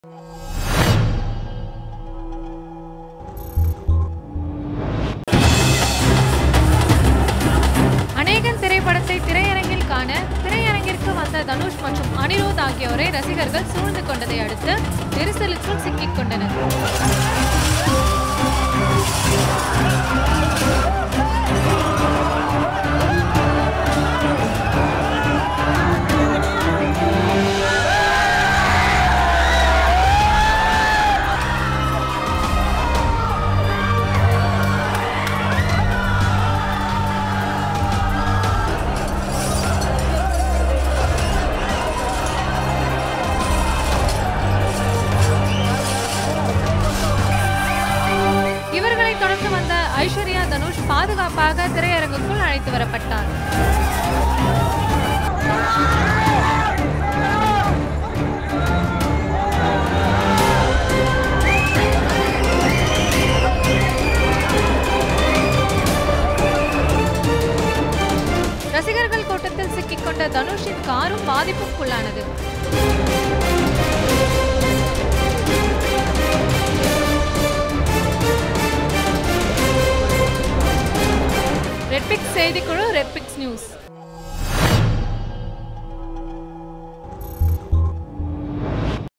அநேகன் திரைப்படத்தை திரையரங்கில் காண திரையரங்கிற்கு வந்த தனுஷ் மற்றும் அனிருத் ஆகியோரை ரசிகர்கள் சூழ்ந்து கொண்டதை அடுத்து நெரிசலுக்குள் சிக்கிக் கொண்டனர் இவர்களை தொடர்ந்து வந்த ஐஸ்வர்யா தனுஷ் பாதுகாப்பாக திரையரங்குக்குள் அழைத்து வரப்பட்டார் ரசிகர்கள் கூட்டத்தில் சிக்கிக்கொண்ட தனுஷின் காரும் பாதிப்புக்குள்ளானது ரெட்பிக்ஸ் செய்திக்குழு ரெட்பிக்ஸ் நியூஸ்